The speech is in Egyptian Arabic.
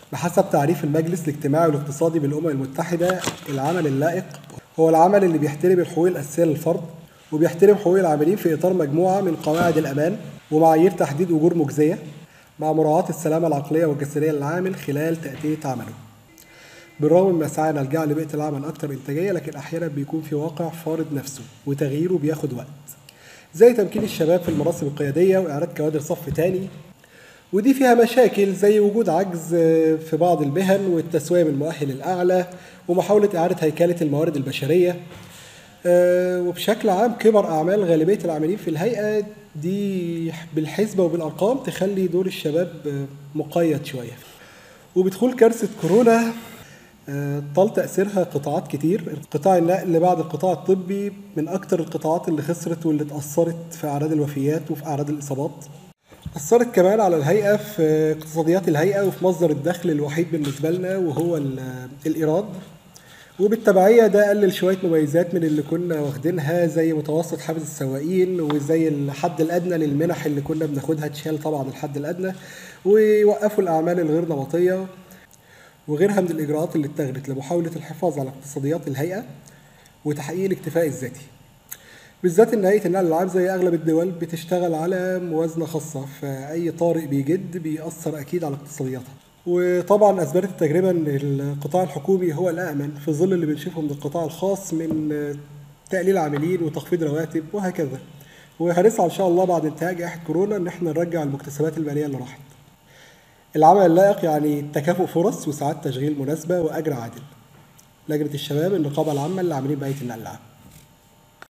بحسب تعريف المجلس الاجتماعي والاقتصادي بالأمم المتحدة العمل اللائق هو العمل اللي بيحترم الحقوق الأساسية للفرد وبيحترم حقوق العاملين في إطار مجموعة من قواعد الأمان ومعايير تحديد أجور مجزية مع مراعاة السلامة العقلية والجسدية للعامل خلال تأدية عمله بالرغم من مساعينا لجعل بيئة العمل أكثر إنتاجية لكن أحيانا بيكون في واقع فارض نفسه وتغييره بياخد وقت زي تمكين الشباب في المناصب القيادية وإعادة كوادر صف تاني ودي فيها مشاكل زي وجود عجز في بعض المهن والتسوية من المؤهل الأعلى ومحاولة إعادة هيكلة الموارد البشرية آه، وبشكل عام كبر أعمال غالبية العاملين في الهيئة دي بالحسبة وبالأرقام تخلي دور الشباب آه، مقيد شوية وبدخول كارثة كورونا آه، طال تأثيرها قطاعات كتير قطاع النقل بعد القطاع الطبي من أكتر القطاعات اللي خسرت واللي اتأثرت في أعداد الوفيات وفي أعداد الإصابات أثرت كمان على الهيئة في اقتصاديات الهيئة وفي مصدر الدخل الوحيد بالنسبة لنا وهو ال- الإيراد وبالتبعية ده قلل شوية مميزات من اللي كنا واخدينها زي متوسط حافز السواقين وزي الحد الأدنى للمنح اللي كنا بناخدها اتشال طبعا الحد الأدنى ويوقفوا الأعمال الغير نمطية وغيرها من الإجراءات اللي اتخذت لمحاولة الحفاظ على اقتصاديات الهيئة وتحقيق الاكتفاء الذاتي بالذات ان هيئه النقل العام زي اغلب الدول بتشتغل على موازنه خاصه فاي طارئ بيجد بيأثر اكيد على اقتصادياتها وطبعا اثبتت التجربه ان القطاع الحكومي هو الامن في ظل اللي بنشوفه من القطاع الخاص من تقليل عاملين وتخفيض رواتب وهكذا وهنسعى ان شاء الله بعد انتهاء جائحه كورونا ان احنا نرجع المكتسبات الماليه اللي راحت العمل اللائق يعني تكافؤ فرص وساعات تشغيل مناسبه واجر عادل لجنه الشباب النقابه العامه اللي عاملين بقيه النقل العام